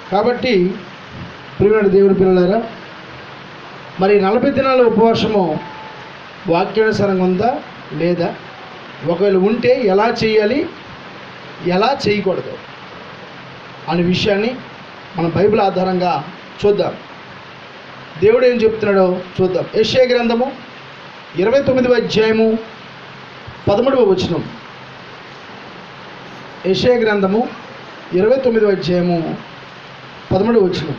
కాబట్టి ప్రియమైన దేవుని పిల్లలారా మరి నలభై దినాల ఉపవాసము వాక్యానుసారంగా ఉందా లేదా ఒకవేళ ఉంటే ఎలా చేయాలి ఎలా చేయకూడదు అనే విషయాన్ని మనం బైబిల్ ఆధారంగా చూద్దాం దేవుడు ఏం చెప్తున్నాడో చూద్దాం యెషయా గ్రంథము ఇరవై తొమ్మిదవ అధ్యాయము పదమూడవ వచనం యెషయా గ్రంథము ఇరవై తొమ్మిదవ అధ్యాయము పదమూడవ వచనం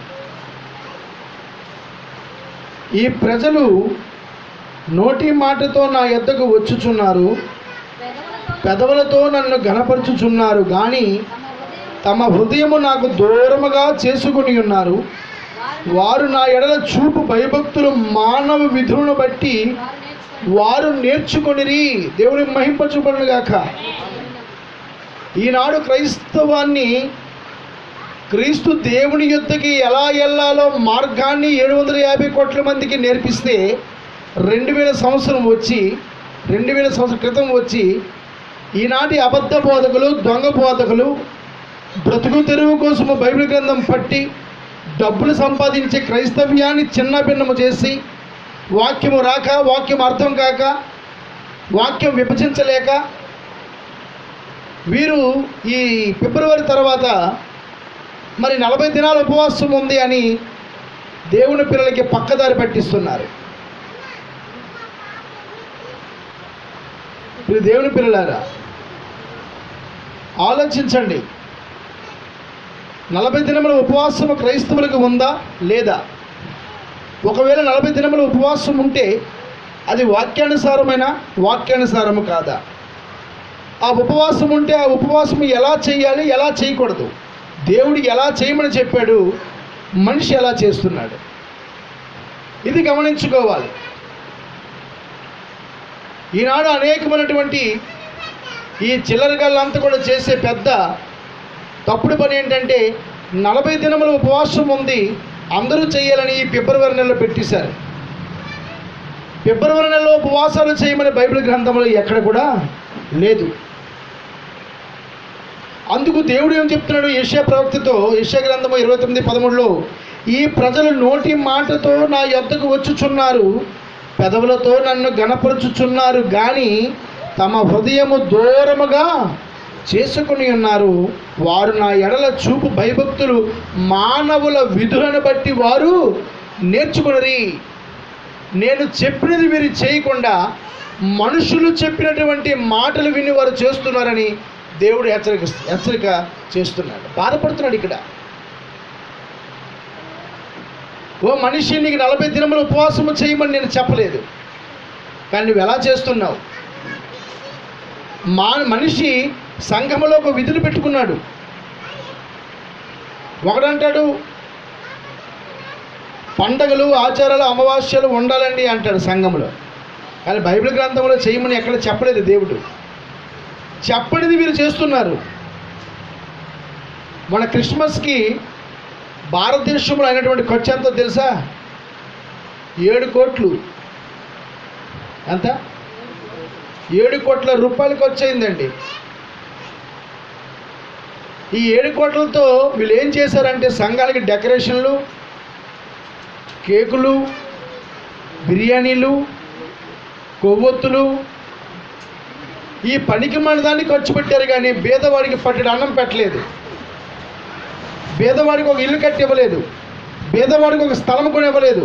ఈ ప్రజలు నోటి మాటతో నా యొద్దకు వచ్చుచున్నారు పెదవులతో నన్ను ఘనపరచుచున్నారు కానీ తమ హృదయము నాకు దూరముగా చేసుకుని ఉన్నారు వారు నా ఎడల చూపు భయభక్తులు మానవ విధులను బట్టి వారు నేర్చుకొనిరి దేవుని మహింపచూపను గాక ఈనాడు క్రైస్తవాన్ని క్రీస్తు దేవుని యుద్ధకి ఎలా వెళ్ళాలో మార్గాన్ని ఏడు వందల యాభై కోట్ల మందికి నేర్పిస్తే రెండు వేల సంవత్సరం వచ్చి రెండు వేల సంవత్సరం క్రితం వచ్చి ఈనాటి అబద్ధ బోధకులు దొంగ బోధకులు బ్రతుకు తెరువు కోసము బైబిల్ గ్రంథం పట్టి డబ్బులు సంపాదించే క్రైస్తవ్యాన్ని చిన్న భిన్నము చేసి వాక్యము రాక వాక్యం అర్థం కాక వాక్యం విభజించలేక వీరు ఈ ఫిబ్రవరి తర్వాత మరి నలభై దినాల ఉపవాసం ఉంది అని దేవుని పిల్లలకి పక్కదారి పట్టిస్తున్నారు ఇది దేవుని పిల్లలారా ఆలోచించండి నలభై దినముల ఉపవాసం క్రైస్తవులకు ఉందా లేదా ఒకవేళ నలభై దినముల ఉపవాసం ఉంటే అది వాక్యానుసారమైన వాక్యానుసారము కాదా ఆ ఉపవాసం ఉంటే ఆ ఉపవాసం ఎలా చేయాలి ఎలా చేయకూడదు దేవుడు ఎలా చేయమని చెప్పాడు మనిషి ఎలా చేస్తున్నాడు ఇది గమనించుకోవాలి ఈనాడు అనేకమైనటువంటి ఈ చిల్లరగాళ్ళంతా కూడా చేసే పెద్ద తప్పుడు పని ఏంటంటే నలభై దినముల ఉపవాసం ఉంది అందరూ చేయాలని ఈ ఫిబ్రవరి నెలలో పెట్టేశారు ఫిబ్రవరి నెలలో ఉపవాసాలు చేయమని బైబిల్ గ్రంథంలో ఎక్కడ కూడా లేదు అందుకు దేవుడు ఏం చెప్తున్నాడు యెషయా ప్రవక్తతో యెషయా గ్రంథము ఇరవై తొమ్మిది పదమూడులో ఈ ప్రజలు నోటి మాటతో నా యొద్దకు వచ్చుచున్నారు పెదవులతో నన్ను గణపరుచుచున్నారు కానీ తమ హృదయము దూరముగా చేసుకుని ఉన్నారు వారు నా ఎడల చూపు భయభక్తులు మానవుల విధులను బట్టి వారు నేర్చుకునరి నేను చెప్పినది వీరు చేయకుండా మనుషులు చెప్పినటువంటి మాటలు విని వారు చేస్తున్నారని దేవుడు హెచ్చరిక హెచ్చరిక చేస్తున్నాడు బాధపడుతున్నాడు ఇక్కడ ఓ మనిషి నీకు నలభై దినములు ఉపవాసము చేయమని నేను చెప్పలేదు కానీ నువ్వు ఎలా చేస్తున్నావు మా మనిషి సంఘములో ఒక విధులు పెట్టుకున్నాడు ఒకడంటాడు పండగలు ఆచారాలు అమావాస్యలు ఉండాలండి అంటాడు సంఘంలో కానీ బైబిల్ గ్రంథంలో చేయమని ఎక్కడ చెప్పలేదు దేవుడు చెప్పనిది వీరు చేస్తున్నారు మన క్రిస్మస్కి భారతదేశంలో అయినటువంటి ఖర్చు ఎంతో తెలుసా ఏడు కోట్లు ఎంత ఏడు కోట్ల రూపాయలు ఖర్చు అయిందండి ఈ ఏడు కోట్లతో వీళ్ళు ఏం చేశారంటే సంఘాలకి డెకరేషన్లు కేకులు బిర్యానీలు కొవ్వొత్తులు ఈ పనికి మన దాన్ని ఖర్చు పెట్టారు కానీ పేదవాడికి పట్టెడు అన్నం పెట్టలేదు పేదవాడికి ఒక ఇల్లు కట్టి ఇవ్వలేదు పేదవాడికి ఒక స్థలం కొని ఇవ్వలేదు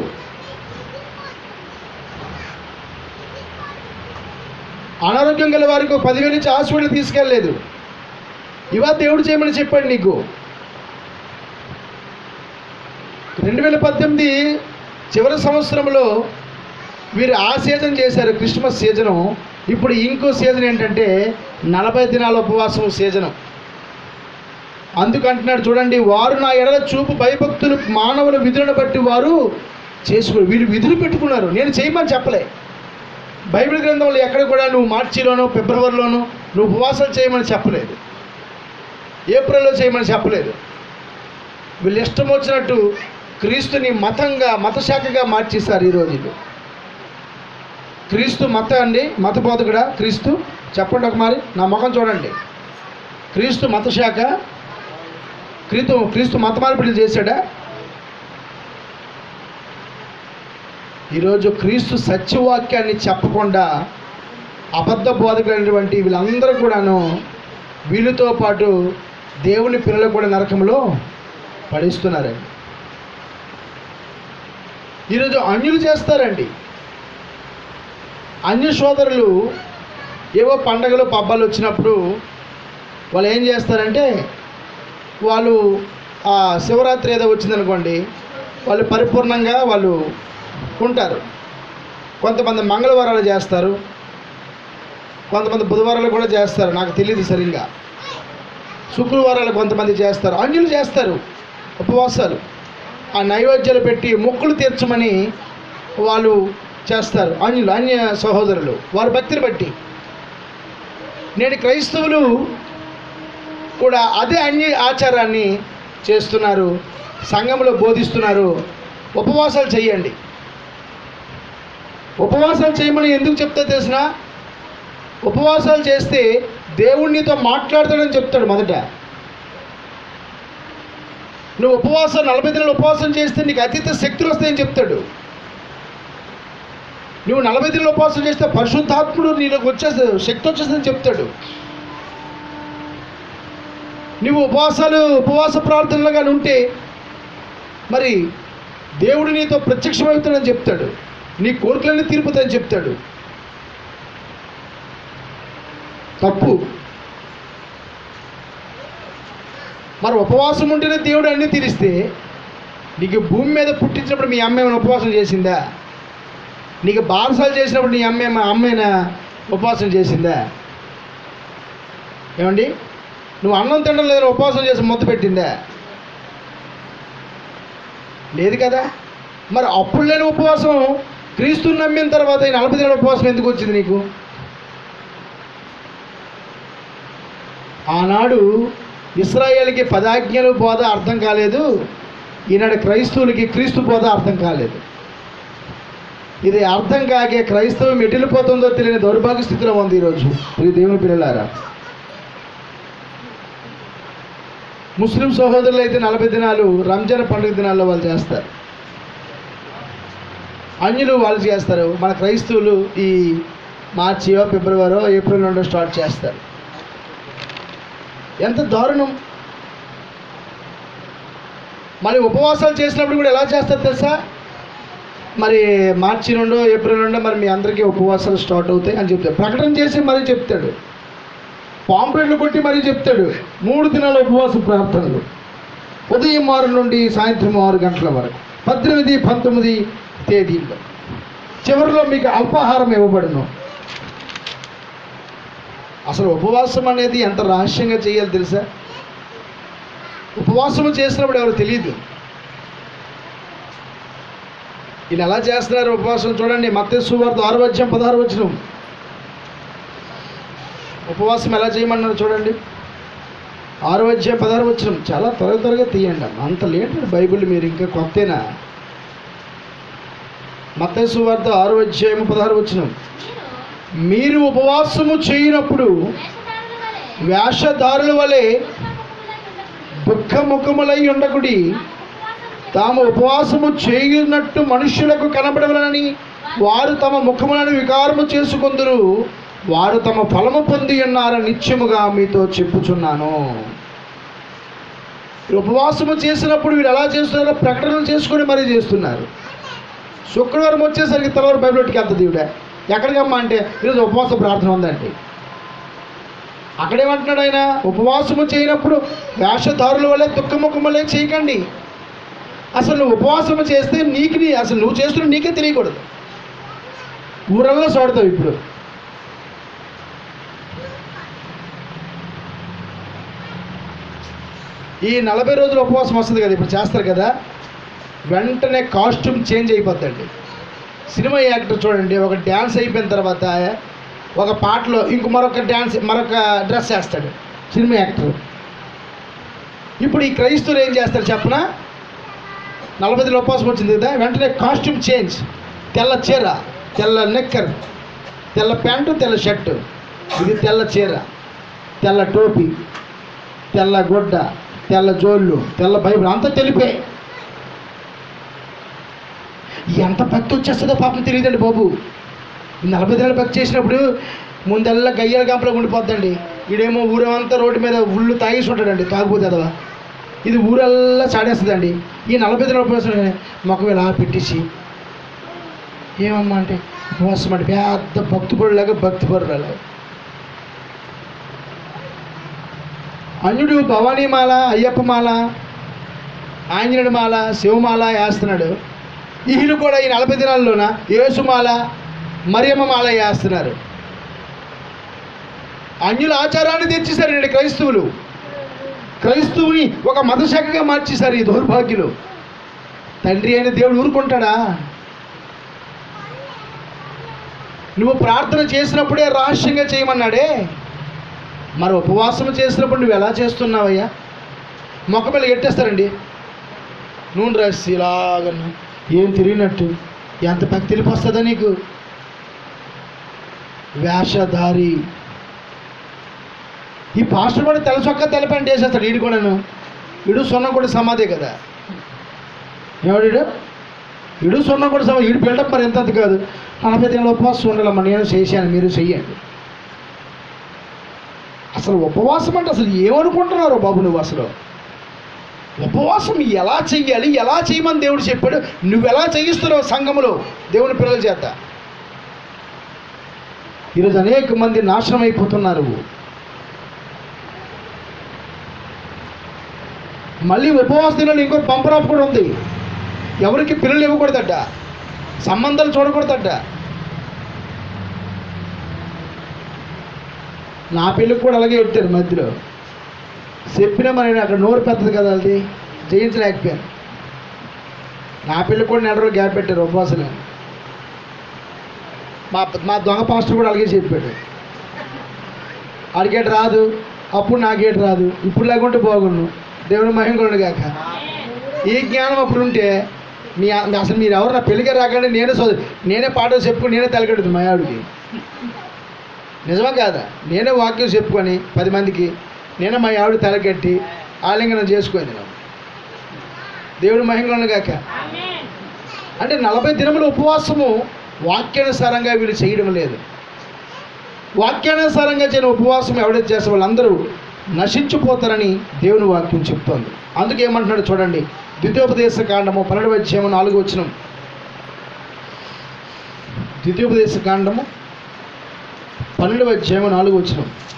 అనారోగ్యం గల వారికి ఒక పదివేలు నుంచి హాస్పిటల్ తీసుకెళ్ళలేదు ఇవా దేవుడు చేయమని చెప్పాడు నీకు రెండు వేల పద్దెనిమిది చివరి సంవత్సరంలో వీరు ఆ సీజన్ చేశారు క్రిస్మస్ సీజను ఇప్పుడు ఇంకో సీజన్ ఏంటంటే నలభై దినాల ఉపవాసం సీజను అందుకంటున్నాడు చూడండి వారు నా ఎడల చూపు భయభక్తులు మానవుల విధులను బట్టి వారు చేసుకున్నారు వీరు విధులు పెట్టుకున్నారు నేను చేయమని చెప్పలే బైబిల్ గ్రంథంలో ఎక్కడ కూడా నువ్వు మార్చిలోనో ఫిబ్రవరిలోనో నువ్వు ఉపవాసాలు చేయమని చెప్పలేదు ఏప్రిల్లో చేయమని చెప్పలేదు వీళ్ళు ఇష్టం వచ్చినట్టు క్రీస్తుని మతంగా మతశాఖగా మార్చేశారు ఈ రోజుల్లో క్రీస్తు మత అండి మత బోధకుడా క్రీస్తు చెప్పండి ఒక మరి నా ముఖం చూడండి క్రీస్తు మతశాఖ క్రీస్తు క్రీస్తు మత మార్పిడి చేశాడా ఈరోజు క్రీస్తు సత్యవాక్యాన్ని చెప్పకుండా అబద్ధ బోధకులైనటువంటి వీళ్ళందరూ కూడాను వీళ్ళతో పాటు దేవుని పిల్లలు కూడా నరకంలో పడిస్తున్నారండి ఈరోజు అన్యులు చేస్తారండి అన్య సోదరులు ఏవో పండగలు పబ్బాలు వచ్చినప్పుడు వాళ్ళు ఏం చేస్తారంటే వాళ్ళు ఆ శివరాత్రి ఏదో వచ్చిందనుకోండి వాళ్ళు పరిపూర్ణంగా వాళ్ళు ఉంటారు కొంతమంది మంగళవారాలు చేస్తారు కొంతమంది బుధవారాలు కూడా చేస్తారు నాకు తెలియదు సరిగ్గా శుక్రవారాలు కొంతమంది చేస్తారు అన్యులు చేస్తారు ఉపవాసాలు ఆ నైవేద్యాలు పెట్టి మొక్కులు తీర్చమని వాళ్ళు చేస్తారు అన్యులు అన్య సహోదరులు వారి భక్తిని బట్టి నేడు క్రైస్తవులు కూడా అదే అన్య ఆచారాన్ని చేస్తున్నారు సంఘంలో బోధిస్తున్నారు ఉపవాసాలు చేయండి ఉపవాసాలు చేయమని ఎందుకు చెప్తా తెలిసిన ఉపవాసాలు చేస్తే దేవుణ్ణితో మాట్లాడతాడని చెప్తాడు మొదట నువ్వు ఉపవాసం నలభై దినాలు ఉపవాసం చేస్తే నీకు అతీత శక్తులు వస్తాయని చెప్తాడు నువ్వు నలభై దినాలు ఉపవాసం చేస్తే పరిశుద్ధాత్ముడు నీలోకి వచ్చేస్తే శక్తి వచ్చేస్తుందని చెప్తాడు నువ్వు ఉపవాసాలు ఉపవాస ప్రార్థనలు కానీ ఉంటే మరి దేవుడు నీతో ప్రత్యక్షమవుతాడని చెప్తాడు నీ కోరికలన్నీ తీరుపుతాయని చెప్తాడు తప్పు మరి ఉపవాసం ఉంటేనే దేవుడు అన్నీ తీరిస్తే నీకు భూమి మీద పుట్టించినప్పుడు మీ అమ్మ ఏమైనా ఉపవాసం చేసిందా నీకు బారసాలు చేసినప్పుడు నీ అమ్మ ఏమైనా అమ్మైనా ఉపవాసం చేసిందా ఏమండి నువ్వు అన్నం తినడం లేదని ఉపవాసం చేసి ముద్ద పెట్టిందా లేదు కదా మరి అప్పుడు లేని ఉపవాసం క్రీస్తుని నమ్మిన తర్వాత ఈ నలభై దినాల ఉపవాసం ఎందుకు వచ్చింది నీకు ఆనాడు ఇస్రాయేల్కి పదాజ్ఞలు బోధ అర్థం కాలేదు ఈనాడు క్రైస్తవులకి క్రీస్తు బోధ అర్థం కాలేదు ఇది అర్థం కాకే క్రైస్తవం ఎటిల్లిపోతుందో తెలియని దౌర్భాగ్య స్థితిలో ఉంది ఈరోజు ఇది దేవుని పిల్లలారా ముస్లిం సహోదరులు అయితే నలభై దినాలు రంజాన్ పండుగ దినాల్లో వాళ్ళు చేస్తారు అన్యులు వాళ్ళు చేస్తారు మన క్రైస్తవులు ఈ మార్చియో ఫిబ్రవరో ఏప్రిల్ నుండో స్టార్ట్ చేస్తారు ఎంత దారుణం మరి ఉపవాసాలు చేసినప్పుడు కూడా ఎలా చేస్తారు తెలుసా మరి మార్చి నుండో ఏప్రిల్ నుండో మరి మీ అందరికీ ఉపవాసాలు స్టార్ట్ అవుతాయి అని చెప్తాడు ప్రకటన చేసి మరీ చెప్తాడు పాంప్లెట్లు కొట్టి మరీ చెప్తాడు మూడు దినాల ఉపవాస ప్రార్థనలు ఉదయం ఆరు నుండి సాయంత్రం ఆరు గంటల వరకు పద్దెనిమిది పంతొమ్మిది తేదీల్లో చివరిలో మీకు అల్పాహారం ఇవ్వబడును అసలు ఉపవాసం అనేది ఎంత రహస్యంగా చేయాలి తెలుసా ఉపవాసం చేసినప్పుడు ఎవరు తెలియదు ఈయన ఎలా చేస్తున్నారు ఉపవాసం చూడండి మత్తే సువార్త ఆరు వచ్చం పదహారు వచ్చిన ఉపవాసం ఎలా చేయమన్నారు చూడండి ఆరు అధ్యాయం పదహారు వచ్చిన చాలా త్వరగా త్వరగా తీయండి అమ్మ. అంత లేట్ బైబిల్ మీరు ఇంకా కొత్తేనా మత్తయి సువార్త ఆరు అధ్యాయం పదహారు వచ్చిన మీరు ఉపవాసము చేయనప్పుడు వేషధారుల వలె దుఃఖముఖములై ఉండకుడి తాము ఉపవాసము చేయునట్టు మనుష్యులకు కనబడవలనని వారు తమ ముఖములను వికారము చేసుకుందరు వారు తమ ఫలము పొంది ఉన్నారని నిత్యముగా మీతో చెప్పుచున్నాను ఈ ఉపవాసము చేసినప్పుడు వీరు ఎలా చేస్తున్నారో ప్రకటనలు చేసుకొని మరీ చేస్తున్నారు శుక్రవారం వచ్చేసరికి తెల్లవారు బైబిల్కి వెళ్తుంది ఈవిడ ఎక్కడికమ్మా అంటే ఈరోజు ఉపవాస ప్రార్థన ఉందండి అక్కడేమంటున్నాడు ఆయన ఉపవాసము చేయనప్పుడు వేషధారుల వల్ల దుఃఖముఖములే చేయకండి అసలు నువ్వు ఉపవాసము చేస్తే నీకు నీ అసలు నువ్వు చేస్తున్న నీకే తెలియకూడదు ఊరల్లో చూడతావు ఇప్పుడు ఈ నలభై రోజుల ఉపవాసం వస్తుంది కదా ఇప్పుడు చేస్తారు కదా వెంటనే కాస్ట్యూమ్ చేంజ్ అయిపోద్దండి సినిమా యాక్టర్ చూడండి ఒక డ్యాన్స్ అయిపోయిన తర్వాత ఒక పాటలో ఇంక మరొక డ్యాన్స్ మరొక డ్రెస్ వేస్తాడు సినిమా యాక్టర్ ఇప్పుడు ఈ క్రైస్తవులు ఏం చేస్తారు చెప్పనా నలభై రోజుల ఉపవాసం వచ్చింది కదా వెంటనే కాస్ట్యూమ్ చేంజ్ తెల్ల చీర తెల్ల నెక్కర్ తెల్ల ప్యాంటు తెల్ల షర్టు ఇది తెల్ల చీర తెల్ల టోపీ తెల్ల గుడ్డ తెల్ల జోళ్ళు తెల్ల బైబిల్ అంతా తెలిపే ఎంత భక్తి వచ్చేస్తుందో పాపం తెలియదండి బాబు ఈ నలభై దినాలు భక్తి చేసినప్పుడు ముందల్లా గయ్యల గంపలో ఉండిపోద్దండి ఈడేమో ఊరంతా రోడ్డు మీద ఉళ్ళు తాగేసి ఉంటాడండి తాగిపోతే అదవా ఇది ఊరల్లా చాడేస్తుందండి ఈ నలభై దినాలు ఉపవాసం మొక్క ఇలా పెట్టేసి ఏమమ్మా అంటే ఉపవాసం అంటే పెద్ద భక్తి పరులాగా భక్తి పరులాగా అన్యుడు భవానీమాల అయ్యప్పమాల ఆంజనేయుడి మాల శివమాల వేస్తున్నాడు ఈయన కూడా ఈ నలభై దినాల్లోన యేసుమాల మరియమ్మ మాల వేస్తున్నారు అన్యుల ఆచారాన్ని తెచ్చేసారండి క్రైస్తవులు క్రైస్తవుని ఒక మతశాఖగా మార్చేశారు ఈ దౌర్భాగ్యులు తండ్రి అయిన దేవుడు ఊరుకుంటాడా నువ్వు ప్రార్థన చేసినప్పుడే రహస్యంగా చేయమన్నాడే మరి ఉపవాసం చేసినప్పుడు నువ్వు ఎలా చేస్తున్నావయ్యా మొక్క పిల్ల ఎట్టేస్తారండి నూనె రాసి ఇలాగ ఏం తిరిగినట్టు ఎంత పక్క తెలిపి వస్తుందా నీకు వేషధారి ఈ పాస్టర్ కూడా తెల్ల చొక్క తెల్లపంట వేసేస్తాడు ఈడు కూడాను ఇడు సున్నం కూడా సమాధే కదా ఎవడు ఇడు సున్నం కూడా సమాధి ఈడు బిల్డప్ మరి ఎంత అంత కాదు నలభై దినాల ఉపవాసం ఉండాలమ్మా నేను చేశాను మీరు చెయ్యండి అసలు ఉపవాసం అంటే అసలు ఏమనుకుంటున్నారు బాబు నువ్వు అసలు ఉపవాసం ఎలా చెయ్యాలి ఎలా చేయమని దేవుడు చెప్పాడు నువ్వు ఎలా చేయిస్తున్నావు సంఘములో దేవుని పిల్లల చేత ఈరోజు అనేక మంది నాశనం అయిపోతున్నారు మళ్ళీ ఉపవాస దినాలు ఇంకో బంపర్ ఆఫ్ కూడా ఉంది ఎవరికి పిల్లలు ఇవ్వకూడదట సంబంధాలు చూడకూడదట నా పెళ్ళికి కూడా అలాగే పెట్టారు మధ్యలో చెప్పినా మరి అక్కడ నోరు పెద్దది కదా అది జయించలేకపోయాను నా పెళ్ళికి కూడా నెల రోజులు గ్యాప్ పెట్టారు ఉపవాసమే మా మా దొంగ పాస్టర్ కూడా అలాగే చెప్పాడు అడిగేట రాదు అప్పుడు నాకేట రాదు ఇప్పుడు లేకుంటే బాగుండు దేవుని మహింగుడు కాక ఈ జ్ఞానం అప్పుడు ఉంటే మీ అసలు మీరు ఎవరు నా పెళ్ళికి రాకండి నేనే చదువు నేనే పాటలు చెప్పుకుని నేనే తలకెడుతుంది మా ఆవిడకి నిజమా కాదా నేనే వాక్యం చెప్పుకొని పది మందికి నేనే మా ఆవిడ తలకెట్టి ఆలింగనం చేసుకుంది నేను దేవుడు మహింగలను గాక అంటే నలభై దినముల ఉపవాసము వాక్యానుసారంగా వీళ్ళు చేయడం లేదు వాక్యానుసారంగా చేయని ఉపవాసం ఎవడైతే చేస్తే వాళ్ళందరూ నశించిపోతారని దేవుని వాక్యం చెప్తోంది అందుకే ఏమంటున్నాడు చూడండి ద్వితీయోపదేశ కాండము పన్నెండు అధ్యాయము నాలుగు వచ్చిన ద్వితీయోపదేశ కాండము పన్నెండు అధ్యాయము నాలుగు వచ్చిన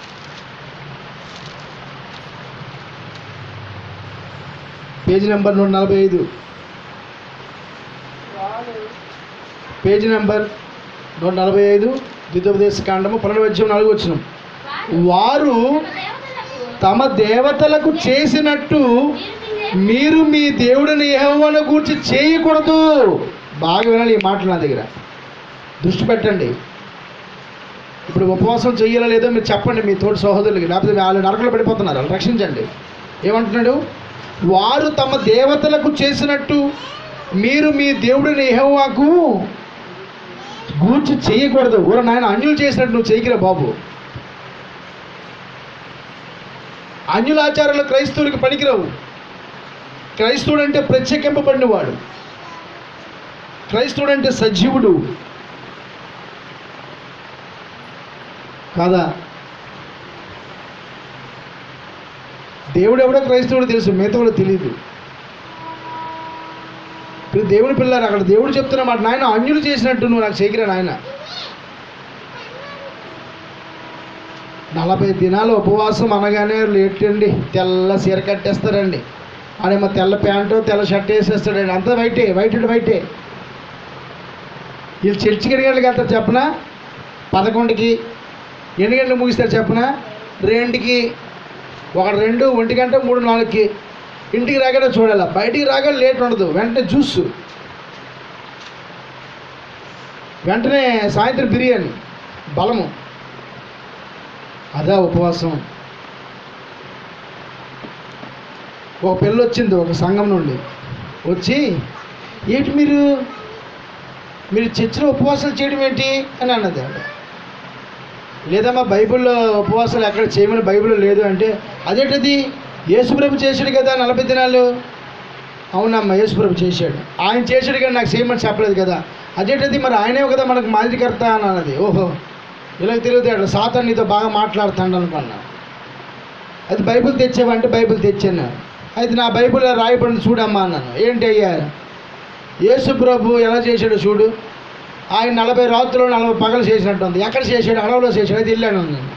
పేజీ నెంబర్ నూట నలభై ఐదు పేజీ నెంబర్ నూట నలభై ఐదు ద్వితోపదేశ కాండము పన్నెండు అధ్యాయం నాలుగు వచ్చిన వారు తమ దేవతలకు చేసినట్టు మీరు మీ దేవుడిని యెహోవాను గూర్చి చేయకూడదు బాగా వినాలి ఈ మాటలు నా దగ్గర దృష్టి పెట్టండి ఇప్పుడు ఉపవాసం చెయ్యాలో లేదో మీరు చెప్పండి మీ తోటి సహోదరులకి లేకపోతే వాళ్ళు నరకలు పడిపోతున్నారు వాళ్ళు రక్షించండి ఏమంటున్నాడు వారు తమ దేవతలకు చేసినట్టు మీరు మీ దేవుడిని యెహోవాకు గూర్చి చేయకూడదు ఊర నాయన అన్యులు చేసినట్టు నువ్వు చేయకిరా బాబు అన్యుల ఆచారాలు క్రైస్తవుడికి పనికిరావు క్రైస్తవుడు అంటే ప్రత్యేకింపబడినవాడు క్రైస్తవుడు అంటే సజీవుడు కాదా దేవుడు ఎవడో క్రైస్తవుడు తెలుసు మిగతా కూడా తెలియదు ఇప్పుడు దేవుని పిల్లారు అక్కడ దేవుడు చెప్తున్న మాట నాయన అన్యులు చేసినట్టు నువ్వు నాకు చేయకిరా నాయన నలభై దినాలు ఉపవాసం అనగానే లేటండి తెల్ల సీర కట్టేస్తారండి ఆడేమో తెల్ల ప్యాంటు తెల్ల షర్ట్ వేసేస్తాడండి అంతా వైటే వైట్ అండ్ వైటే వీళ్ళు చర్చికి ఎన్ని గంటలకు వెళ్తారు చెప్పనా పదకొండుకి ఎన్ని గంటలకు ముగిస్తారు చెప్పనా రెండుకి ఒక రెండు ఒంటి గంట మూడు నాలుగుకి ఇంటికి రాగానే చూడాలి బయటికి రాగానే లేట్ ఉండదు వెంటనే జ్యూస్ వెంటనే సాయంత్రం బిర్యానీ బలము అదా ఉపవాసం ఒక పిల్ల వచ్చింది ఒక సంఘం నుండి వచ్చి ఏంటి మీరు మీరు చర్చిలో ఉపవాసాలు చేయడం ఏంటి అని అన్నది ఆవిడ లేదమ్మా బైబిల్లో ఉపవాసాలు ఎక్కడ చేయమని బైబిల్లో లేదు అంటే అదేంటది యేసుప్రభు చేశాడు కదా నలభై దినాలు అవునమ్మా యేసుప్రభు చేశాడు ఆయన చేశాడు కానీ నాకు చేయమని చెప్పలేదు కదా అదేంటది మరి ఆయనే కదా మనకు మాదిరికర్త అని అన్నది ఓహో ఇలా తిరుగుతాడు సాతాన్ నీతో బాగా మాట్లాడుతాడు అనుకున్నా అది బైబిల్ తెచ్చావంటే బైబిల్ తెచ్చాను అయితే నా బైబిల్ రాయబడింది చూడమ్మా అన్నాను ఏంటి అయ్యా యేసు ప్రభు ఎలా చేశాడు చూడు ఆయన నలభై రాత్రులు నలభై పగలు చేసినట్టు ఉంది ఎక్కడ చేశాడు అడవిలో చేశాడు అది వెళ్ళాను నేను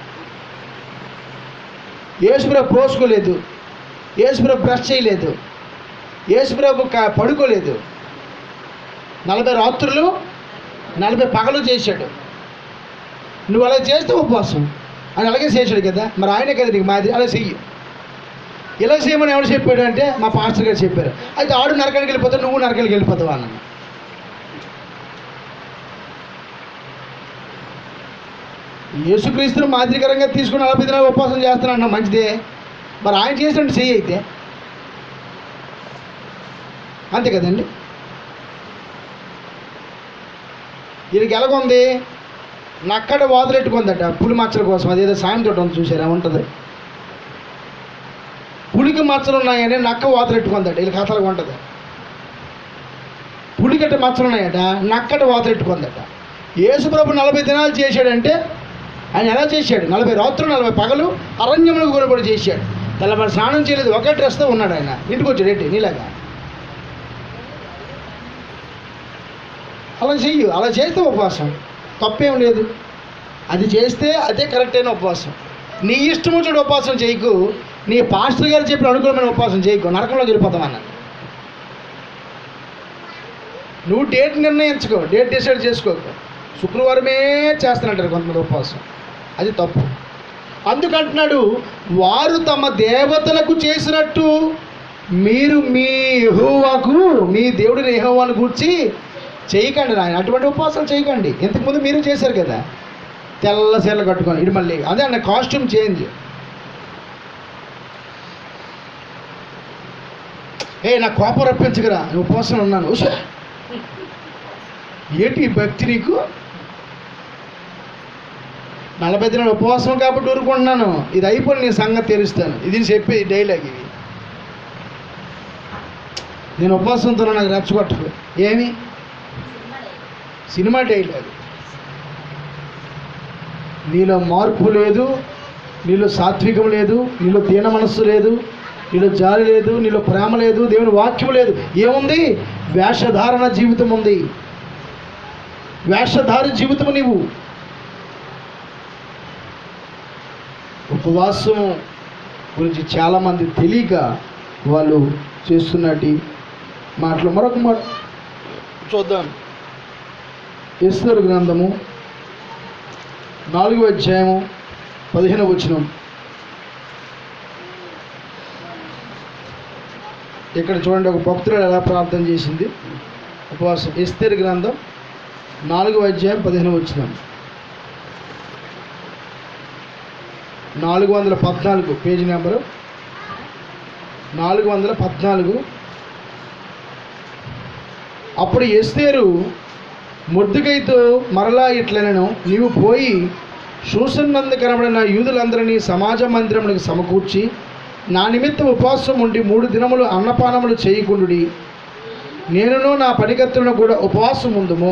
యేసుప్రభు పోసుకోలేదు యేసుప్రభు బ్రష్ చేయలేదు యేసుప్రభు క- పడుకోలేదు నలభై రాత్రులు నలభై పగలు చేశాడు నువ్వు అలా చేస్తే ఉపవాసం ఆయన అలాగే చేశాడు కదా మరి ఆయనే కదా నీకు మాది అలా చెయ్యి ఇలా చేయమని ఎవరు చెప్పాడు అంటే మా పాస్టర్ గారు చెప్పారు అయితే ఆడు నరకానికి వెళ్ళిపోతావు నువ్వు నరకానికి వెళ్ళిపోతావు అన్న యేసుక్రీస్తును మాదిరికరంగా తీసుకుని నలభై దినాలు ఉపవాసం చేస్తానన్న మంచిదే మరి ఆయన చేసినట్టు చెయ్యి అయితే అంతే కదండి దీనికి ఎలాగుంది నక్కడ వాదులెట్టుకుందట పులి మచ్చల కోసం అదేదో సాయంత్రం ఉంది చూసారా ఉంటుంది పులికి మచ్చలు ఉన్నాయని నక్క వాతలెట్టుకుందట వీళ్ళ కథలుగా ఉంటుంది పులికట్ట మచ్చలు ఉన్నాయట నక్కట వాతలెట్టుకుందట యేసుప్రభు నలభై దినాలు చేశాడంటే ఆయన ఎలా చేశాడు నలభై రాత్రులు నలభై పగలు అరణ్యములు కూడా చేశాడు తెల్లవారు స్నానం చేయలేదు ఒకే డ్రెస్తో ఉన్నాడు ఆయన ఇంటికి వచ్చాడు ఏంటి నీలాగా అలా చెయ్యు అలా చేస్తే ఉపవాసం తప్పేం లేదు అది చేస్తే అదే కరెక్ట్ అయిన ఉపవాసం నీ ఇష్టం వచ్చిన ఉపవాసం చేయకు నీ పాస్టర్ గారు చెప్పిన అనుకూలమైన ఉపవాసం చేయకు నరకంలో వెళ్ళిపోతాం అన్న నువ్వు డేట్ నిర్ణయించుకో డేట్ డిసైడ్ చేసుకోకు శుక్రవారమే చేస్తానంటారు కొంతమంది ఉపవాసం అది తప్పు అందుకంటున్నాడు వారు తమ దేవతలకు చేసినట్టు మీరు మీ యెహోవాకు మీ దేవుడిని యెహోవాను కూర్చి చేయకండి నాయన అటువంటి ఉపవాసాలు చేయకండి ఇంతకుముందు మీరు చేశారు కదా తెల్ల చీరలు కట్టుకొని ఇది మళ్ళీ అదే అన్న కాస్ట్యూమ్ చేంజ్ ఏ నా కోపం రప్పించగరా నేను ఉపవాసం ఉన్నాను ఉషా ఏంటి ఈ భక్తి నీకు నలభై దినాలు ఉపవాసం కాబట్టి ఊరుకుంటున్నాను ఇది అయిపోయి నీ సంగతి తెలుస్తాను ఇది చెప్పే డైలాగ్ ఇది నేను ఉపవాసంతో నాకు రెచ్చగొట్టదు ఏమి సినిమా డైలాగ్ నీలో మార్పు లేదు నీలో సాత్వికం లేదు నీలో దీన మనస్సు లేదు నీలో జాలి లేదు నీలో ప్రేమ లేదు దేవుని వాక్యం లేదు ఏముంది వేషధారణ జీవితం ఉంది వేషధారి జీవితం నీవు ఉపవాసం గురించి చాలామంది తెలియక వాళ్ళు చేస్తున్నటి మాటలు మరొక మాట చూద్దాం ఎస్తరు గ్రంథము నాలుగో అధ్యాయము పదిహేను వచనం ఇక్కడ చూడండి ఒక భక్తురాలు ఎలా ప్రార్థన చేసింది ఉపవాసం ఎస్తేరు గ్రంథం నాలుగో అధ్యాయం పదిహేను వచనం నాలుగు వందల పద్నాలుగు పేజీ నెంబరు నాలుగు వందల పద్నాలుగు అప్పుడు ఎస్తేరు ముద్దుకైతో మరలా ఇట్లనను నీవు పోయి శూసన్నందు కనబడిన యూదులందరినీ సమాజ మందిరములకు సమకూర్చి నా నిమిత్తం ఉపవాసం ఉండి మూడు దినములు అన్నపానములు చేయకుండుడి నేనును నా పనికత్తులను కూడా ఉపవాసం ఉందుము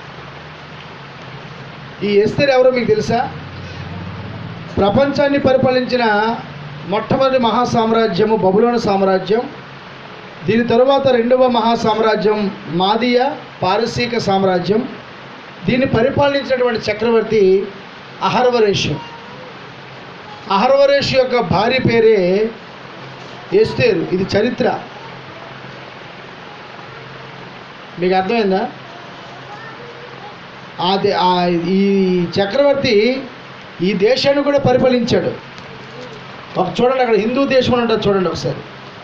ఈ ఎస్తేరు ఎవరో మీకు తెలుసా ప్రపంచాన్ని పరిపాలించిన మొట్టమొదటి మహాసామ్రాజ్యము బబులోని సామ్రాజ్యం దీని తరువాత రెండవ మహాసామ్రాజ్యం మాదియ పారసీక సామ్రాజ్యం దీన్ని పరిపాలించినటువంటి చక్రవర్తి అహర్వరేషు అహర్వరేషు యొక్క భార్య పేరే ఎస్తేరు ఇది చరిత్ర మీకు అర్థమైందా అది ఆ ఈ చక్రవర్తి ఈ దేశాన్ని కూడా పరిపాలించాడు ఒక చూడండి అక్కడ హిందూ దేశం అని ఉంటుంది చూడండి ఒకసారి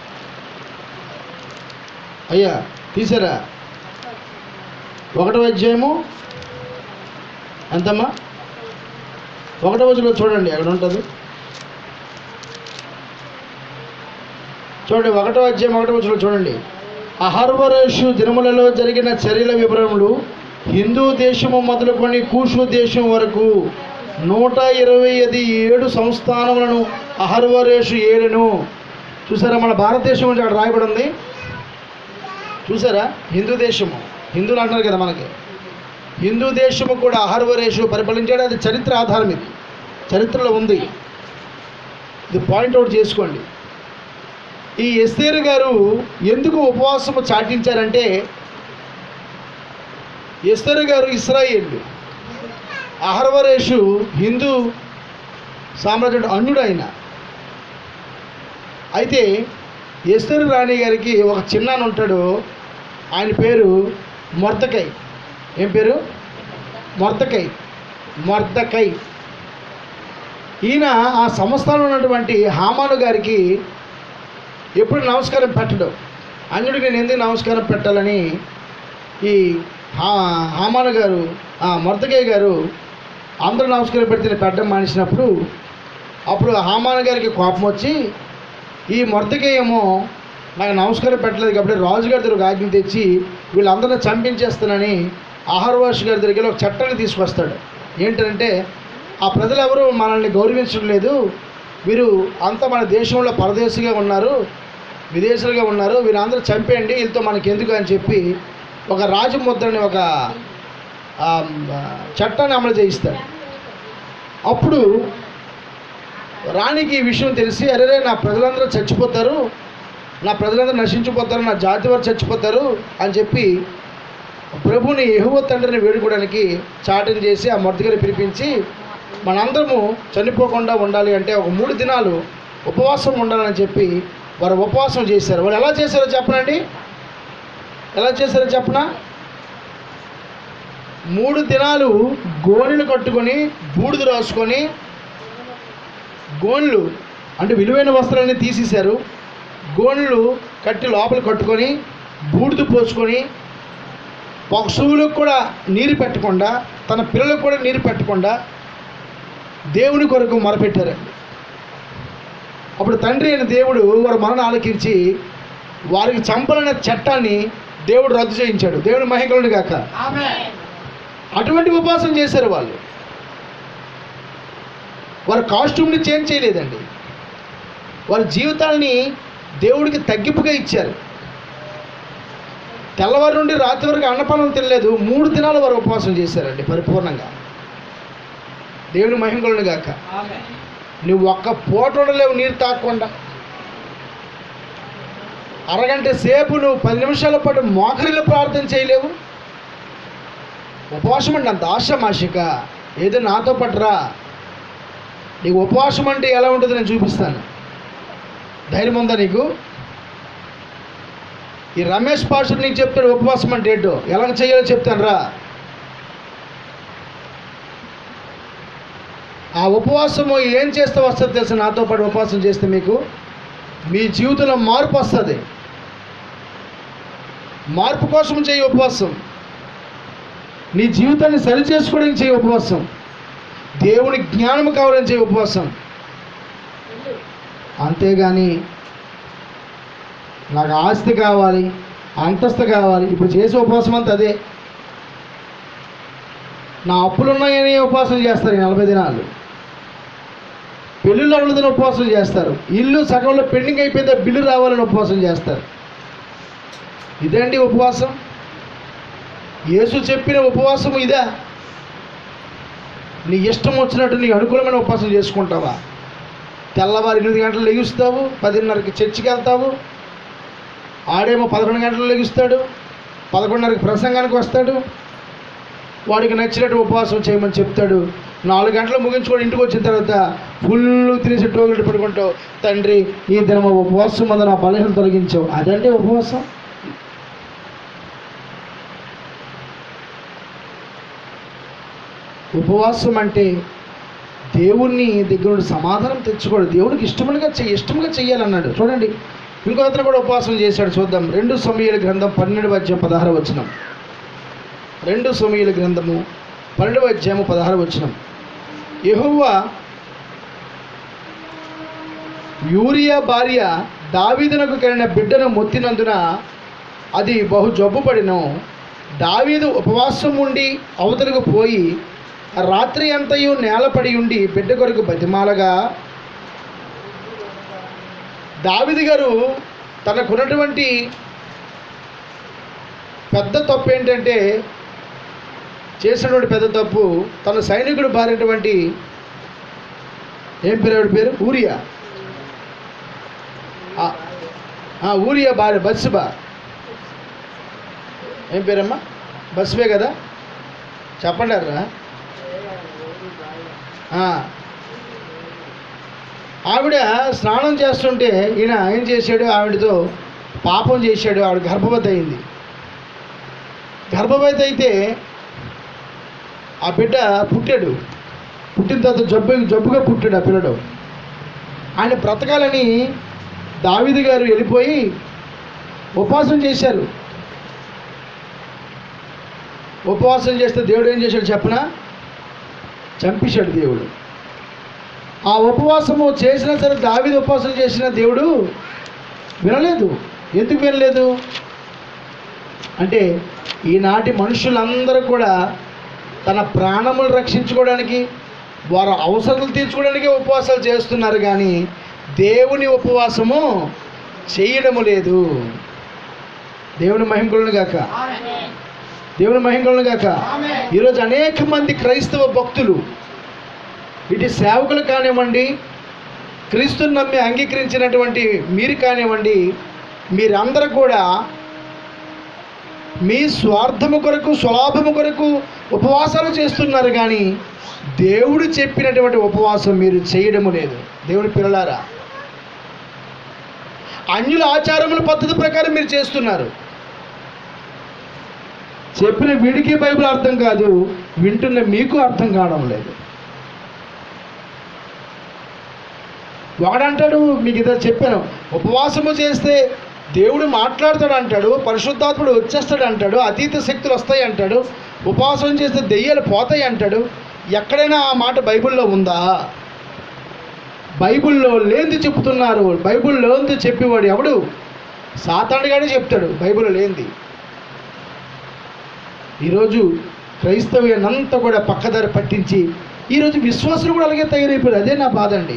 అయ్యా తీసారా ఒకటో అధ్యాయము ఎంతమ్మా ఒకటో రోజులో చూడండి అక్కడ ఉంటుంది చూడండి ఒకటో అధ్యాయం ఒకటో రోజులో చూడండి అహర్వరేషు దినములలో జరిగిన చర్యల వివరములు హిందూ దేశము మొదలుకొని కూషు దేశం వరకు నూట ఇరవై ఐదు ఏడు సంస్థానములను అహర్వరేషు ఏలును చూసారా మన భారతదేశం గురించి అక్కడ రాయబడి ఉంది చూసారా హిందూ దేశము హిందువులు అంటున్నారు కదా మనకి హిందూ దేశము కూడా అహర్వరేషు పరిపాలించాడు అది చరిత్ర ఆధారం ఇది చరిత్రలో ఉంది ఇది పాయింట్అవుట్ చేసుకోండి ఈ ఎస్తేరు గారు ఎందుకు ఉపవాసము చాటించారంటే ఎస్తేరు గారు ఇస్రాయేల్ అహర్వరేషు హిందూ సామ్రాజ్యం అన్యుడు ఆయన అయితే ఎస్తరు రాణి గారికి ఒక చిన్నాన్న ఉంటాడు ఆయన పేరు మొర్దకై ఏం పేరు మొర్దకై మొర్దకై ఈయన ఆ సంస్థలో ఉన్నటువంటి హామాను గారికి ఎప్పుడు నమస్కారం పెట్టడు అన్యుడికి నేను ఎందుకు నమస్కారం పెట్టాలని ఈ హా హామాను గారు ఆ మొర్దకై గారు అందరూ నమస్కారం పెడితే నేను పెట్టడం మానేసినప్పుడు అప్పుడు హామాను గారికి కోపం వచ్చి ఈ మొర్దకేయేమో నాకు నమస్కారం పెట్టలేదు కాబట్టి రాజుగారి దగ్గర ఒక ఆజ్ఞ తెచ్చి వీళ్ళందరినీ చంపించేస్తానని ఆహారవాష్ గారి దగ్గర ఒక చట్టాన్ని తీసుకొస్తాడు ఏంటంటే ఆ ప్రజలు ఎవరు మనల్ని గౌరవించడం లేదు వీరు అంతా మన దేశంలో పరదేశిగా ఉన్నారు విదేశాలుగా ఉన్నారు వీరందరూ చంపేయండి వీళ్ళతో మనకి ఎందుకు అని చెప్పి ఒక రాజముద్రని ఒక ఆ, చట్టాన్ని అమలు చేయిస్తాడు అప్పుడు రాణికి ఈ విషయం తెలిసి అరే నా ప్రజలందరూ చచ్చిపోతారు నా ప్రజలందరూ నశించిపోతారు నా జాతి వారు చచ్చిపోతారు అని చెప్పి ప్రభుని యెహోవా తండ్రిని వేడుకోవడానికి చాటం చేసి ఆ మొదటిగారి పిలిపించి మనందరము చనిపోకుండా ఉండాలి అంటే ఒక మూడు దినాలు ఉపవాసం ఉండాలని చెప్పి వారు ఉపవాసం చేశారు వాళ్ళు ఎలా చేశారో చెప్పనండి ఎలా చేశారో చెప్పనా మూడు దినాలు గోనెలు కట్టుకొని బూడిద రాసుకొని గోన్లు అంటే విలువైన వస్త్రాన్ని తీసేశారు గోన్లు కట్టి లోపల కట్టుకొని బూడిద పోసుకొని పశువులకు కూడా నీరు పెట్టకుండా తన పిల్లలకు కూడా నీరు పెట్టకుండా దేవుని కొరకు మొరపెట్టారండి అప్పుడు తండ్రి అయిన దేవుడు వారి మరణ ఆలకించి వారికి చంపాలనే చట్టాన్ని దేవుడు రద్దు చేయించాడు దేవుని మహికలుడు గాక అటువంటి ఉపవాసం చేశారు వాళ్ళు వారి కాస్ట్యూమ్ని చేంజ్ చేయలేదండి వారి జీవితాల్ని దేవుడికి తగ్గింపుగా ఇచ్చారు తెల్లవారి నుండి రాత్రి వరకు అన్నపానం తినలేదు మూడు దినాలు వారు ఉపవాసం చేశారండి పరిపూర్ణంగా దేవుని మహిమలను గాక నువ్వు ఒక్క పూట ఉండలేవు నీరు తాగకుండా అరగంట సేపు నువ్వు పది నిమిషాల పాటు మోకరిలో ప్రార్థన చేయలేవు ఉపవాసం అంటే అంత ఆశమాషిక ఏదో నాతో పట్టురా నీకు ఉపవాసం అంటే ఎలా ఉంటుందో నేను చూపిస్తాను ధైర్యం ఉందా నీకు ఈ రమేష్ పాస్టర్ నీకు చెప్తాడు ఉపవాసం అంటే ఏంటో ఎలా చేయాలో చెప్తాను రా ఆ ఉపవాసము ఏం చేస్తే వస్తుంది తెలుసా నాతో పాటు ఉపవాసం చేస్తే మీకు మీ జీవితంలో మార్పు వస్తుంది మార్పు కోసం చేయి ఉపవాసం నీ జీవితాన్ని సరి చేసుకోవడానికి చేయి ఉపవాసం దేవుని జ్ఞానం కావాలని చేయి ఉపవాసం అంతేగాని నాకు ఆస్తి కావాలి అంతస్తు కావాలి ఇప్పుడు చేసే ఉపవాసం అంతా అదే నా అప్పులు ఉన్నాయని ఉపవాసం చేస్తారు ఈ నలభై దినాలు పెళ్ళిళ్ళు అవ్వలేదని ఉపవాసం చేస్తారు ఇల్లు సగంలో పెండింగ్ అయిపోయిందో బిల్లు రావాలని ఉపవాసం చేస్తారు ఇదండి ఉపవాసం యేసు చెప్పిన ఉపవాసం ఇదా నీ ఇష్టం వచ్చినట్టు నీ అనుకూలమైన ఉపవాసం చేసుకుంటావా తెల్లవారు ఎనిమిది గంటలు లెగుస్తావు పదిన్నరకి చర్చికి వెళ్తావు ఆడేమో పదకొండు గంటలు లెగుస్తాడు పదకొండున్నరకి ప్రసంగానికి వస్తాడు వాడికి నచ్చినట్టు ఉపవాసం చేయమని చెప్తాడు నాలుగు గంటలు ముగించుకొని ఇంటికి వచ్చిన తర్వాత ఫుల్ తినేసి టోగెట్ పడుకుంటావు తండ్రి ఈ దినం ఉపవాసం మందు నా బలహీన తొలగించావు అదండి ఉపవాసం ఉపవాసం అంటే దేవుణ్ణి దగ్గర నుండి సమాధానం తెచ్చుకోడు దేవుడికి ఇష్టముగా చెయ్యి ఇష్టంగా చెయ్యాలన్నాడు చూడండి ఇంకో అతను కూడా ఉపవాసం చేశాడు చూద్దాం రెండు సమయాల గ్రంథం పన్నెండు అధ్యాయం పదహారు వచనం రెండు సమయాల గ్రంథము పన్నెండు అధ్యాయము పదహారు వచనం యెహోవా యూరియా భార్య దావీదునకు కలిగిన బిడ్డను మొత్తినందున అది బహు జబ్బుపడిను దావీదు ఉపవాసం ఉండి అవతలకు పోయి రాత్రి అంతయు నేలపడి ఉండి బిడ్డ కొరకు బతిమాలగా దావిది గారు తనకున్నటువంటి పెద్ద తప్పు ఏంటంటే చేసినటువంటి పెద్ద తప్పు తన సైనికుడు బారినటువంటి ఏం పేరు ఆవిడ పేరు ఊరియా ఆ, ఆ, ఊరియా భార్య బస్సుబా ఏం పేరమ్మా బస్సుబే కదా చెప్పండి అర్రా ఆ. ఆవిడ స్నానం చేస్తుంటే ఈయన ఏం చేశాడు ఆవిడతో పాపం చేశాడు ఆవిడ గర్భవతి అయింది గర్భవతి అయితే ఆ బిడ్డ పుట్టాడు పుట్టిన తర్వాత జబ్బు జబ్బుగా పుట్టాడు ఆ పిల్లడు ఆయన బ్రతకాలని దావిది గారు వెళ్ళిపోయి ఉపవాసం చేశారు ఉపవాసం చేస్తే దేవుడు ఏం చేశాడు చెప్పనా చంపేశాడు దేవుడు ఆ ఉపవాసము చేసినా సరే దావిది ఉపవాసం చేసిన దేవుడు వినలేదు ఎందుకు వినలేదు అంటే ఈనాటి మనుషులందరూ కూడా తన ప్రాణములు రక్షించుకోవడానికి వారి అవసరాలు తీర్చుకోవడానికే ఉపవాసాలు చేస్తున్నారు కానీ దేవుని ఉపవాసము చేయడము లేదు దేవుని మహింకులను గాక దేవుని మహింకులను గాక ఈరోజు అనేక మంది క్రైస్తవ భక్తులు ఇటు సేవకులు కానివ్వండి క్రీస్తుని నమ్మి అంగీకరించినటువంటి మీరు కానివ్వండి మీరందరూ కూడా మీ స్వార్థము కొరకు స్వలాభము కొరకు ఉపవాసాలు చేస్తున్నారు కానీ దేవుడు చెప్పినటువంటి ఉపవాసం మీరు చేయడము లేదు దేవుని పిల్లలారా అన్యుల ఆచారముల పద్ధతి ప్రకారం మీరు చేస్తున్నారు చెప్పిన వీడికి బైబిల్ అర్థం కాదు వింటున్న మీకు అర్థం కావడం లేదు వాడంటాడు మీకు ఇదో చెప్పాను ఉపవాసము చేస్తే దేవుడు మాట్లాడతాడు అంటాడు పరిశుద్ధాత్ముడు వచ్చేస్తాడు అంటాడు అతీత శక్తులు వస్తాయి అంటాడు ఉపవాసం చేస్తే దెయ్యాలు పోతాయి అంటాడు ఎక్కడైనా ఆ మాట బైబిల్లో ఉందా బైబిల్లో లేనిది చెప్తున్నారు బైబిల్లో లేనిది చెప్పేవాడు ఎవడు సాతానుగానే చెప్తాడు బైబిల్ లేనిది ఈరోజు క్రైస్తవ్యాన్నంతా కూడా పక్కదారి పట్టించి ఈరోజు విశ్వాసులు కూడా అలాగే తయారైపోయారు అదే నా బాధ అండి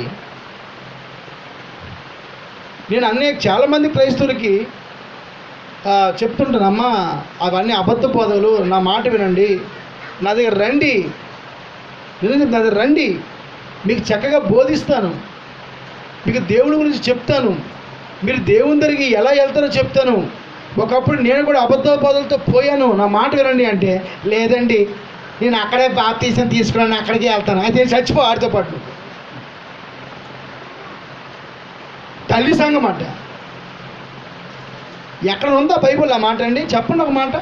నేను అనే చాలామంది క్రైస్తవులకి ఆ, చెప్తుంటాను అమ్మా అవన్నీ అబద్ధ పోదలు నా మాట వినండి నా దగ్గర రండి నిజం చెప్తాను, నా దగ్గర రండి మీకు చక్కగా బోధిస్తాను మీకు దేవుడి గురించి చెప్తాను మీరు దేవుని దగ్గరికి ఎలా వెళ్తారో చెప్తాను ఒకప్పుడు నేను కూడా అబద్ధ బోధలతో పోయాను నా మాట వినండి అంటే లేదండి నేను అక్కడే బాప్తీసం తీసుకున్నాను అక్కడికే వెళ్తాను అయితే చచ్చిపో ఆడితో పాటు తల్లి సంఘం అంట ఎక్కడ ఉందా బైబుల్ ఆ మాట అండి చెప్పండి ఒక మాట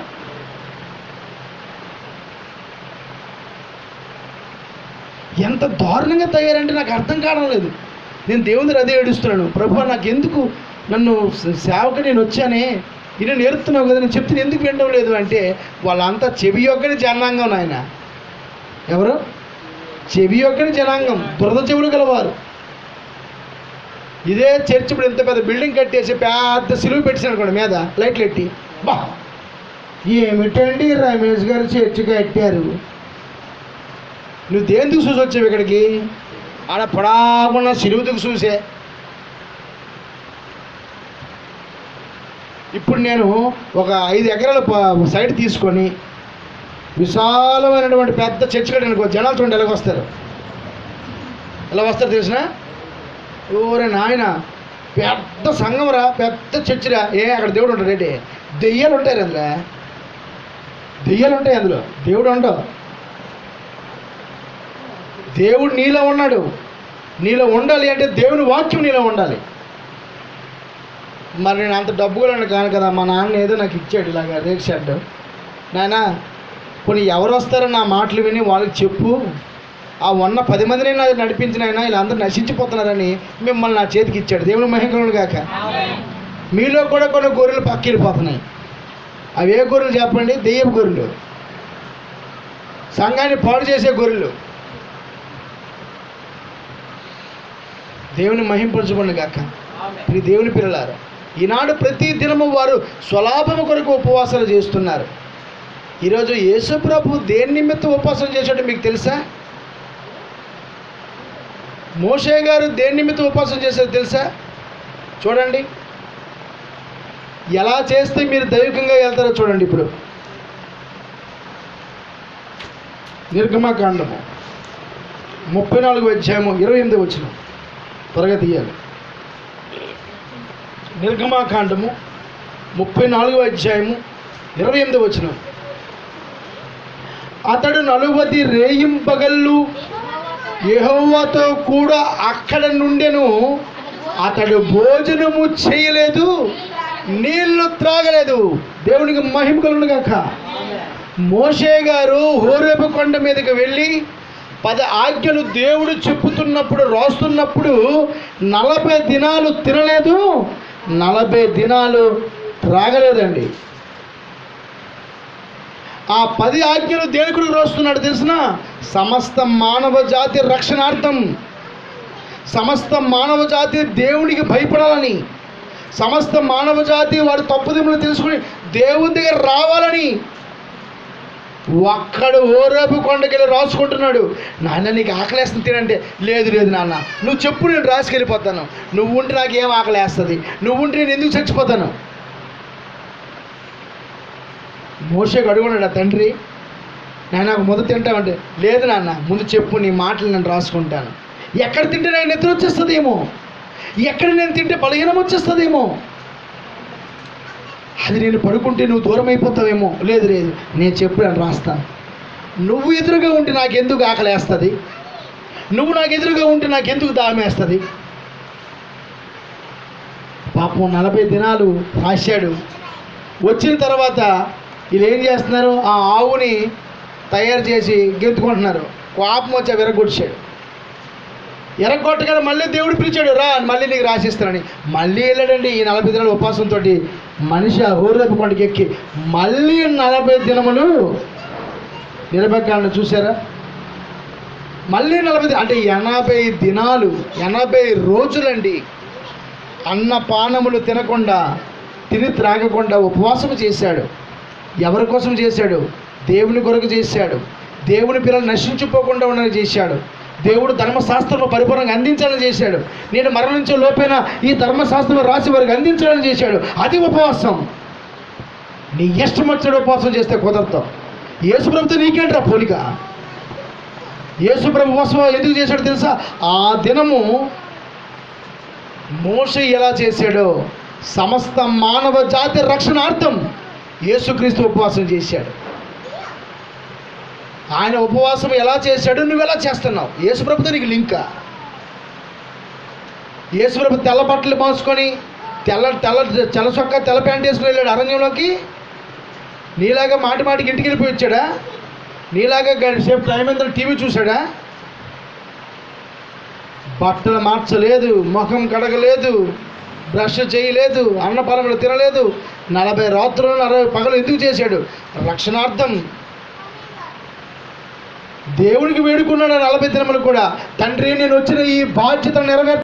ఎంత దారుణంగా తయారంటే నాకు అర్థం కావడం లేదు నేను దేవుని దగ్గర అదే ఏడుస్తున్నాను ప్రభు నాకు ఎందుకు నన్ను స- సేవకు నేను వచ్చానే ఇది నేర్పుతున్నావు కదా నేను చెప్తే ఎందుకు వినడం లేదు అంటే వాళ్ళంతా చెవి యొక్కని జనాంగం నాయన ఎవరు చెవి యొక్కని జనాంగం దురద చెవులు గలవారు ఇదే చర్చ్ ఇప్పుడు ఇంత పెద్ద బిల్డింగ్ కట్టేసి పెద్ద సిలువు పెట్టేసాను అనుకోండి మీద లైట్లు ఎట్టి బా ఏమిటండి రమేష్ గారు చర్చ్ కట్టారు నువ్వు దేనికి చూసి వచ్చావు ఇక్కడికి ఆడ పొడాకున్న సిలువుతుకు చూసే ఇప్పుడు నేను ఒక ఐదు ఎకరాల ప- సైడ్ తీసుకొని విశాలమైనటువంటి పెద్ద చర్చ్ కట్టడానికి జనాలు చూడండి ఎలాగ వస్తారు ఎలా వస్తారు తెలిసిన ఓరే నాయన పెద్ద సంఘంరా పెద్ద చర్చిరా ఏ అక్కడ దేవుడు ఉంటాడు ఏంటి దెయ్యాలు ఉంటాయి అందులో దెయ్యాలు ఉంటాయి అందులో దేవుడు ఉండవు దేవుడు నీలో ఉన్నాడు నీలో ఉండాలి అంటే దేవుని వాక్యం నీలో ఉండాలి మరి నేను అంత డబ్బు కూడా నాకు కాను కదా మా నాన్న ఏదో నాకు ఇచ్చాడు ఇలాగ రేక్ షర్ట్ నాయన కొన్ని ఎవరు వస్తారో నా మాటలు విని వాళ్ళకి చెప్పు ఆ ఉన్న పది మందిని నాకు నడిపించిన ఆయన ఇలా అందరూ నశించిపోతున్నారని మిమ్మల్ని నా చేతికి ఇచ్చాడు దేవుని మహిమలు కాక మీలో కూడా కొన్ని గొర్రెలు పక్కిరిపోతున్నాయి అవి ఏ గొర్రెలు చెప్పండి దెయ్యపు గొర్రెలు సంఘాన్ని పాడు చేసే గొర్రెలు దేవుని మహింపరచుకోండి కాక ఇది దేవుని పిల్లలారు ఈనాడు ప్రతి దినము వారు స్వలాభము కొరకు ఉపవాసాలు చేస్తున్నారు ఈరోజు యేసు ప్రభు దేని నిమిత్తం ఉపవాసం చేశాడో మీకు తెలుసా మోషే గారు దేని నిమిత్తం ఉపవాసం చేశారో తెలుసా చూడండి ఎలా చేస్తే మీరు దైవికంగా వెళ్తారో చూడండి ఇప్పుడు నిర్గమకాండము ముప్పై నాలుగు అధ్యాయము ఇరవై ఎనిమిది వచ్చిన త్వరగా తీయాలి నిర్గమాకాండము ముప్పై నాలుగు అధ్యాయము ఇరవై ఎనిమిది వచ్చిన అతడు నలువది రేయింపగళ్ళు యెహోవాతో కూడా అక్కడ నుండెను అతడు భోజనము చేయలేదు నీళ్లు త్రాగలేదు దేవునికి మహిమ కలుగును గాక మోషే గారు హోరేపు కొండ మీదకి వెళ్ళి పద ఆజ్ఞలు దేవుడు చెప్పుతున్నప్పుడు రాస్తున్నప్పుడు నలభై దినాలు తినలేదు నలభై దినాలు త్రాగలేదండి ఆ పది ఆజ్ఞలు దేవుడు రాస్తున్నాడు తెలిసిన సమస్త మానవ జాతి రక్షణార్థం సమస్త మానవ జాతి దేవునికి భయపడాలని సమస్త మానవ జాతి వారి తప్పుదిములు తెలుసుకుని దేవుని దగ్గర రావాలని ఒక్కడు ఓరేపు కొండకెళ్ళి రాసుకుంటున్నాడు నాన్న నీకు ఆకలేస్తుంది తినంటే లేదు లేదు నాన్న నువ్వు చెప్పు నేను రాసుకెళ్ళిపోతాను నువ్వు ఉంటే నాకు ఏం ఆకలేస్తుంది నువ్వు ఉంటే నేను ఎందుకు చచ్చిపోతాను మోషకు అడుగున్నాడు ఆ తండ్రి నాయన నాకు మొదట తింటామంటే లేదు నాన్న ముందు చెప్పు నీ మాటలు నేను రాసుకుంటాను ఎక్కడ తింటే నాకు నిద్ర వచ్చేస్తుందేమో ఎక్కడ నేను తింటే బలహీనం వచ్చేస్తుందేమో అది నేను పడుకుంటే నువ్వు దూరం అయిపోతావేమో లేదు లేదు నేను చెప్పు నేను రాస్తాను నువ్వు ఎదురుగా ఉంటే నాకు ఎందుకు ఆకలేస్తుంది నువ్వు నాకు ఎదురుగా ఉంటే నాకు ఎందుకు దామేస్తుంది పాపం నలభై దినాలు రాశాడు వచ్చిన తర్వాత వీళ్ళు ఏం చేస్తున్నారు ఆ ఆవుని తయారు చేసి గెంతుకుంటున్నారు కోపం వచ్చి అవి ఎరగొచ్చాడు ఎరగొట్టగానే మళ్ళీ దేవుడు పిలిచాడు రా మళ్ళీ నీకు రాసిస్తానని మళ్ళీ వెళ్ళాడండి ఈ నలభై దినాల ఉపాసంతో మనిషి ఆ హోరేపు కొండకి ఎక్కి మళ్ళీ నలభై దినములు నిలబెట్టాలని చూసారా మళ్ళీ నలభై ది- అంటే ఎనభై దినాలు ఎనభై రోజులండి అన్న పానములు తినకుండా తిని త్రాగకుండా ఉపవాసం చేశాడు ఎవరి కోసం చేశాడు దేవుని కొరకు చేశాడు దేవుని పిల్లలు నశించిపోకుండా ఉండని చేశాడు దేవుడు ధర్మశాస్త్రం పరిపూర్ణంగా అందించాలని చేశాడు నేను మరణించే లోపైన ఈ ధర్మశాస్త్రం రాసి వారికి అందించాలని చేశాడు అది ఉపవాసం నీ ఇష్టం వచ్చిన ఉపవాసం చేస్తే కుదరతాం యేసుప్రభుతో నీకేంట్రా పోలిక యేసుప్రభు ఉపవాసం ఎందుకు చేశాడో తెలుసా ఆ దినము మోష ఎలా చేశాడో సమస్త మానవ జాతి రక్షణార్థం యేసుక్రీస్తు ఉపవాసం చేశాడు ఆయన ఉపవాసం ఎలా చేశాడు నువ్వు ఎలా చేస్తున్నావు యేసుప్రభుతో నీకు లింకా యేసుప్రభు తెల్ల బట్టలు మోసుకొని తెల్ల తెల్ల తెల్ల చొక్క తెల్ల ప్యాంట్ వేసుకుని వెళ్ళాడు అరణ్యంలోకి నీలాగా మాటి మాటికి ఇంటికి వెళ్ళిపోయి వచ్చాడా నీలాగా గంట సేపు టైం ఎంత టీవీ చూశాడా బట్టలు మార్చలేదు ముఖం కడగలేదు బ్రష్ చేయలేదు అన్నపాలములు తినలేదు నలభై రాత్రులు నలభై పగలు ఎందుకు చేశాడు రక్షణార్థం దేవుడికి వేడుకున్నాడు ఆ నలభై దినములు కూడా తండ్రి నేను వచ్చిన ఈ బాధ్యత నెరవేర్